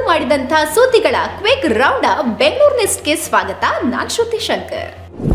ಮಾಡಿದಂಥ ಸುದ್ದಿಗಳ quick round Bengaluru ನೆಸ್ಟ್ಗೆ ಸ್ವಾಗತ ನಾನ್ ಶ್ರುತಿ ಶಂಕರ್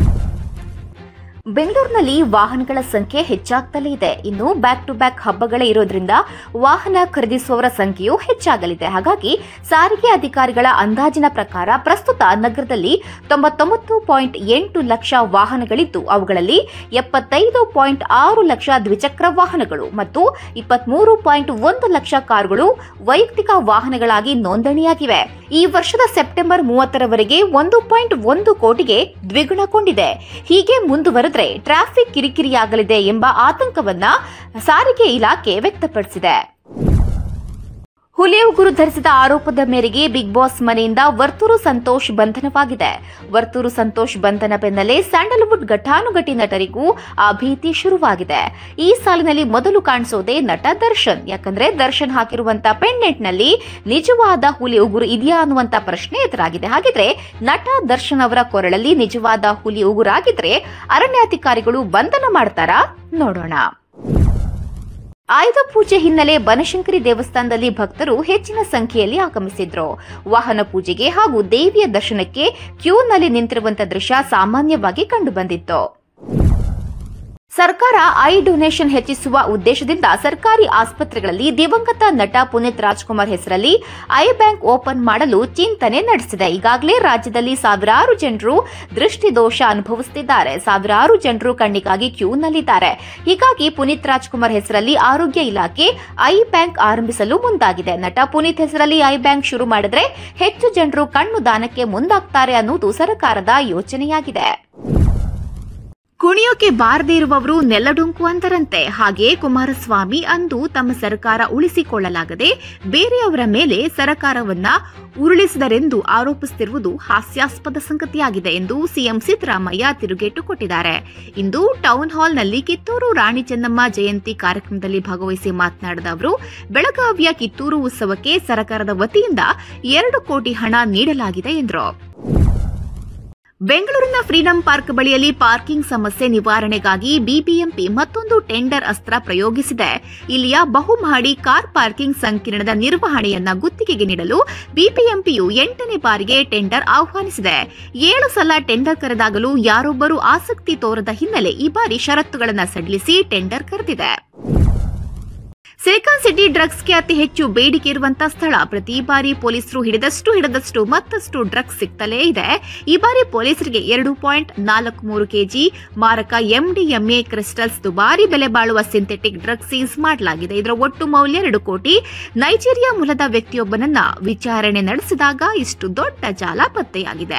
ಬೆಂಗಳೂರಿನಲ್ಲಿ ವಾಹನಗಳ ಸಂಖ್ಯೆ ಹೆಚ್ಚಾಗ್ತಲೇ ಇದೆ ಇನ್ನು ಬ್ಯಾಕ್ ಟು ಬ್ಯಾಕ್ ಹಬ್ಬಗಳೇ ಇರೋದ್ರಿಂದ ವಾಹನ ಖರೀದಿಸುವವರ ಸಂಖ್ಯೆಯೂ ಹೆಚ್ಚಾಗಲಿದೆ ಹಾಗಾಗಿ ಸಾರಿಗೆ ಅಧಿಕಾರಿಗಳ ಅಂದಾಜಿನ ಪ್ರಕಾರ ಪ್ರಸ್ತುತ ನಗರದಲ್ಲಿ ತೊಂಬತ್ತೊಂಬತ್ತು ಪಾಯಿಂಟ್ ಎಂಟು ಲಕ್ಷ ವಾಹನಗಳಿದ್ದು ಅವುಗಳಲ್ಲಿ ಎಪ್ಪತ್ತೈದು ಪಾಯಿಂಟ್ ಆರು ಲಕ್ಷ ದ್ವಿಚಕ್ರ ವಾಹನಗಳು ಮತ್ತು ಇಪ್ಪತ್ಮೂರು ಪಾಯಿಂಟ್ ಒಂದು ಲಕ್ಷ ಕಾರುಗಳು ವೈಯಕ್ತಿಕ ವಾಹನಗಳಾಗಿ ನೋಂದಣಿಯಾಗಿವೆ ಈ ವರ್ಷದ ಸೆಪ್ಟೆಂಬರ್ ಮೂವತ್ತರವರೆಗೆ ಒಂದು ಪಾಯಿಂಟ್ ಒಂದು ಕೋಟಿಗೆ ದ್ವಿಗುಣಗೊಂಡಿದೆ ಹೀಗೆ ಮುಂದುವರೆದ್ರೆ ಟ್ರಾಫಿಕ್ ಕಿರಿಕಿರಿಯಾಗಲಿದೆ ಎಂಬ ಆತಂಕವನ್ನ ಸಾರಿಗೆ ಇಲಾಖೆ ವ್ಯಕ್ತಪಡಿಸಿದೆ ಹುಲಿಯ ಉಗುರು ಧರಿಸಿದ ಆರೋಪದ ಮೇರೆಗೆ ಬಿಗ್ ಬಾಸ್ ಮನೆಯಿಂದ ವರ್ತೂರು ಸಂತೋಷ್ ಬಂಧನವಾಗಿದೆ ವರ್ತೂರು ಸಂತೋಷ್ ಬಂಧನ ಬೆನ್ನಲ್ಲೇ ಸ್ಯಾಂಡಲ್ವುಡ್ ಘಟಾನುಘಟಿ ನಟರಿಗೂ ಆ ಭೀತಿ ಶುರುವಾಗಿದೆ ಈ ಸಾಲಿನಲ್ಲಿ ಮೊದಲು ಕಾಣಿಸೋದೇ ನಟ ದರ್ಶನ್ ಯಾಕಂದ್ರೆ ದರ್ಶನ್ ಹಾಕಿರುವಂತ ಪೆಂಡೆಂಟ್ನಲ್ಲಿ ನಿಜವಾದ ಹುಲಿ ಉಗುರು ಇದೆಯಾ ಅನ್ನುವಂತ ಪ್ರಶ್ನೆ ಎದುರಾಗಿದೆ ಹಾಗಿದ್ರೆ ನಟ ದರ್ಶನ್ ಅವರ ಕೊರಳಲ್ಲಿ ನಿಜವಾದ ಹುಲಿ ಉಗುರಾಗಿದ್ರೆ ಅರಣ್ಯಾಧಿಕಾರಿಗಳು ಬಂಧನ ಮಾಡ್ತಾರಾ ನೋಡೋಣ ಆಯುಧ ಪೂಜೆ ಹಿನ್ನೆಲೆ ಬನಶಂಕರಿ ದೇವಸ್ಥಾನದಲ್ಲಿ ಭಕ್ತರು ಹೆಚ್ಚಿನ ಸಂಖ್ಯೆಯಲ್ಲಿ ಆಗಮಿಸಿದ್ರು ವಾಹನ ಪೂಜೆಗೆ ಹಾಗೂ ದೇವಿಯ ದರ್ಶನಕ್ಕೆ ಕ್ಯೂನಲ್ಲಿ ನಿಂತಿರುವಂತಹ ದೃಶ್ಯ ಸಾಮಾನ್ಯವಾಗಿ ಕಂಡುಬಂದಿತ್ತು ಸರ್ಕಾರ ಐ ಡೊನೇಷನ್ ಹೆಚ್ಚಿಸುವ ಉದ್ದೇಶದಿಂದ ಸರ್ಕಾರಿ ಆಸ್ಪತ್ರೆಗಳಲ್ಲಿ ದಿವಂಗತ ನಟ ಪುನೀತ್ ರಾಜ್ಕುಮಾರ್ ಹೆಸರಲ್ಲಿ ಐ ಬ್ಯಾಂಕ್ ಓಪನ್ ಮಾಡಲು ಚಿಂತನೆ ನಡೆಸಿದೆ ಈಗಾಗಲೇ ರಾಜ್ಯದಲ್ಲಿ ಸಾವಿರಾರು ಜನರು ದೃಷ್ಟಿದೋಷ ಅನುಭವಿಸುತ್ತಿದ್ದಾರೆ ಸಾವಿರಾರು ಜನರು ಕಣ್ಣಿಗಾಗಿ ಕ್ಯೂನಲ್ಲಿದ್ದಾರೆ ಹೀಗಾಗಿ ಪುನೀತ್ ರಾಜ್ಕುಮಾರ್ ಹೆಸರಲ್ಲಿ ಆರೋಗ್ಯ ಇಲಾಖೆ ಐ ಬ್ಯಾಂಕ್ ಆರಂಭಿಸಲು ಮುಂದಾಗಿದೆ ನಟ ಪುನೀತ್ ಹೆಸರಲ್ಲಿ ಐ ಬ್ಯಾಂಕ್ ಶುರು ಮಾಡಿದ್ರೆ ಹೆಚ್ಚು ಜನರು ಕಣ್ಣು ದಾನಕ್ಕೆ ಮುಂದಾಗ್ತಾರೆ ಅನ್ನುವುದು ಸರ್ಕಾರದ ಯೋಚನೆಯಾಗಿದೆ ಕುಣಿಯೋಕೆ ಬಾರದೇ ಇರುವವರು ನೆಲಡೊಂಕು ಅಂತಾರಂತೆ ಹಾಗೆಯೇ ಕುಮಾರಸ್ವಾಮಿ ಅಂದು ತಮ್ಮ ಸರ್ಕಾರ ಉಳಿಸಿಕೊಳ್ಳಲಾಗದೆ ಬೇರೆಯವರ ಮೇಲೆ ಸರ್ಕಾರವನ್ನ ಉರುಳಿಸಿದರೆಂದು ಆರೋಪಿಸುತ್ತಿರುವುದು ಹಾಸ್ಯಾಸ್ಪದ ಸಂಗತಿಯಾಗಿದೆ ಎಂದು ಸಿಎಂ ಸಿದ್ದರಾಮಯ್ಯ ತಿರುಗೇಟು ಕೊಟ್ಟಿದ್ದಾರೆ ಇಂದು ಟೌನ್ ಹಾಲ್ನಲ್ಲಿ ಕಿತ್ತೂರು ರಾಣಿ ಚೆನ್ನಮ್ಮ ಜಯಂತಿ ಕಾರ್ಯಕ್ರಮದಲ್ಲಿ ಭಾಗವಹಿಸಿ ಮಾತನಾಡಿದ ಅವರು ಬೆಳಗಾವಿಯ ಕಿತ್ತೂರು ಉತ್ಸವಕ್ಕೆ ಸರ್ಕಾರದ ವತಿಯಿಂದ ಎರಡು ಕೋಟಿ ಹಣ ನೀಡಲಾಗಿದೆ ಎಂದರು ಬೆಂಗಳೂರಿನ ಫ್ರೀಡಂ ಪಾರ್ಕ್ ಬಳಿಯಲ್ಲಿ ಪಾರ್ಕಿಂಗ್ ಸಮಸ್ಯೆ ನಿವಾರಣೆಗಾಗಿ ಬಿಬಿಎಂಪಿ ಮತ್ತೊಂದು ಟೆಂಡರ್ ಅಸ್ತ್ರ ಪ್ರಯೋಗಿಸಿದೆ ಇಲ್ಲಿಯ ಬಹುಮಹಡಿ ಕಾರ್ ಪಾರ್ಕಿಂಗ್ ಸಂಕೀರ್ಣದ ನಿರ್ವಹಣೆಯನ್ನ ಗುತ್ತಿಗೆಗೆ ನೀಡಲು ಬಿಬಿಎಂಪಿಯು ಎಂಟನೇ ಬಾರಿಗೆ ಟೆಂಡರ್ ಆಹ್ವಾನಿಸಿದೆ ಏಳು ಸಲ ಟೆಂಡರ್ ಕರೆದಾಗಲೂ ಯಾರೊಬ್ಬರೂ ಆಸಕ್ತಿ ತೋರದ ಹಿನ್ನೆಲೆ ಈ ಬಾರಿ ಷರತ್ತುಗಳನ್ನು ಸಡಿಲಿಸಿ ಟೆಂಡರ್ ಕರೆದಿದೆ ಸಿಲಿಕಾನ್ ಸಿಟಿ ಡ್ರಗ್ಸ್ಗೆ ಅತಿ ಹೆಚ್ಚು ಬೇಡಿಕೆ ಇರುವಂತಹ ಸ್ಥಳ ಪ್ರತಿ ಬಾರಿ ಪೊಲೀಸರು ಹಿಡಿದಷ್ಟು ಹಿಡಿದಷ್ಟು ಮತ್ತಷ್ಟು ಡ್ರಗ್ಸ್ ಸಿಗ್ತಲೇ ಇದೆ ಈ ಬಾರಿ ಪೊಲೀಸರಿಗೆ ಎರಡು ಪಾಯಿಂಟ್ ನಾಲ್ಕು ಮೂರು ಕೆಜಿ ಮಾರಕ ಎಂಡಿಎಂಎ ಕ್ರಿಸ್ಟಲ್ಸ್ ದುಬಾರಿ ಬೆಲೆ ಬಾಳುವ ಸಿಂಥೆಟಿಕ್ ಡ್ರಗ್ಸ್ ಸೀಸ್ ಮಾಡಲಾಗಿದೆ ಇದರ ಒಟ್ಟು ಮೌಲ್ಯ ಎರಡು ಕೋಟಿ ನೈಜೀರಿಯಾ ಮೂಲದ ವ್ಯಕ್ತಿಯೊಬ್ಬನನ್ನ ವಿಚಾರಣೆ ನಡೆಸಿದಾಗ ಇಷ್ಟು ದೊಡ್ಡ ಜಾಲ ಪತ್ತೆಯಾಗಿದೆ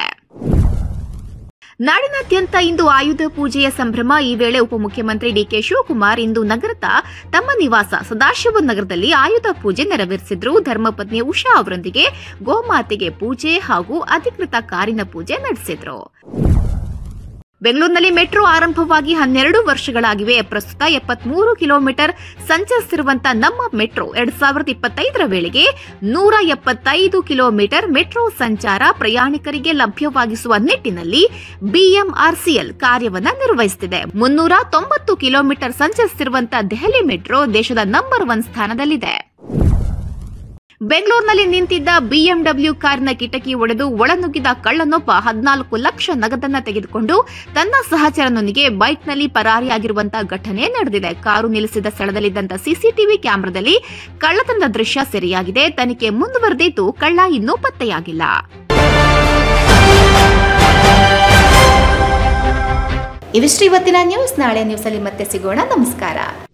ನಾಡಿನಾದ್ಯಂತ ಇಂದು ಆಯುಧ ಪೂಜೆಯ ಸಂಭ್ರಮ ಈ ವೇಳೆ ಉಪಮುಖ್ಯಮಂತ್ರಿ ಡಿಕೆ ಶಿವಕುಮಾರ್ ಇಂದು ನಗರದ ತಮ್ಮ ನಿವಾಸ ಸದಾಶಿವ ನಗರದಲ್ಲಿ ಆಯುಧ ಪೂಜೆ ನೆರವೇರಿಸಿದ್ರು ಧರ್ಮಪತ್ನಿ ಉಷಾ ಅವರೊಂದಿಗೆ ಗೋಮಾತೆಗೆ ಪೂಜೆ ಹಾಗೂ ಅಧಿಕೃತ ಕಾರಿನ ಪೂಜೆ ನಡೆಸಿದ್ರು ಬೆಂಗಳೂರಿನಲ್ಲಿ ಮೆಟ್ರೋ ಆರಂಭವಾಗಿ ಹನ್ನೆರಡು ವರ್ಷಗಳಾಗಿವೆ ಪ್ರಸ್ತುತ ಎಪ್ಪತ್ಮೂರು ಕಿಲೋಮೀಟರ್ ಸಂಚರಿಸಿರುವಂತಹ ನಮ್ಮ ಮೆಟ್ರೋ ಎರಡ್ ಸಾವಿರದ ಇಪ್ಪತ್ತೈದರ ವೇಳೆಗೆ ನೂರ ಎಪ್ಪತ್ತೈದು ಕಿಲೋಮೀಟರ್ ಮೆಟ್ರೋ ಸಂಚಾರ ಪ್ರಯಾಣಿಕರಿಗೆ ಲಭ್ಯವಾಗಿಸುವ ನಿಟ್ಟಿನಲ್ಲಿ ಬಿಎಂಆರ್ಸಿಎಲ್ ಕಾರ್ಯವನ್ನ ನಿರ್ವಹಿಸುತ್ತಿದೆ ಮುನ್ನೂರ ತೊಂಬತ್ತು ಕಿಲೋಮೀಟರ್ ಸಂಚರಿಸಿರುವಂತಹ ದೆಹಲಿ ಮೆಟ್ರೋ ದೇಶದ ನಂಬರ್ ಒನ್ ಸ್ಥಾನದಲ್ಲಿದೆ ಬೆಂಗಳೂರಿನಲ್ಲಿ ನಿಂತಿದ್ದ ಬಿಎಂಡಬ್ಲ್ಯೂ ಕಾರಿನ ಕಿಟಕಿ ಒಡೆದು ಒಳನುಗ್ಗಿದ ಕಳ್ಳನೊಬ್ಬ ಹದಿನಾಲ್ಕು ಲಕ್ಷ ನಗದನ್ನ ತೆಗೆದುಕೊಂಡು ತನ್ನ ಸಹಚರನೊಂದಿಗೆ ಬೈಕ್ನಲ್ಲಿ ಪರಾರಿಯಾಗಿರುವಂತಹ ಘಟನೆ ನಡೆದಿದೆ ಕಾರು ನಿಲ್ಲಿಸಿದ ಸ್ಥಳದಲ್ಲಿದ್ದಂತ ಸಿಸಿಟಿವಿ ಕ್ಯಾಮೆರಾದಲ್ಲಿ ಕಳ್ಳತನದ ದೃಶ್ಯ ಸೆರೆಯಾಗಿದೆ ತನಿಖೆ ಮುಂದುವರೆದಿದ್ದು ಕಳ್ಳ ಇನ್ನೂ ಪತ್ತೆಯಾಗಿಲ್ಲ ಇವಿಷ್ಟು ಇವತ್ತಿನ ನ್ಯೂಸ್ ನಾಳೆ ನ್ಯೂಸಲ್ಲಿ ಮತ್ತೆ ಸಿಗೋಣ ನಮಸ್ಕಾರ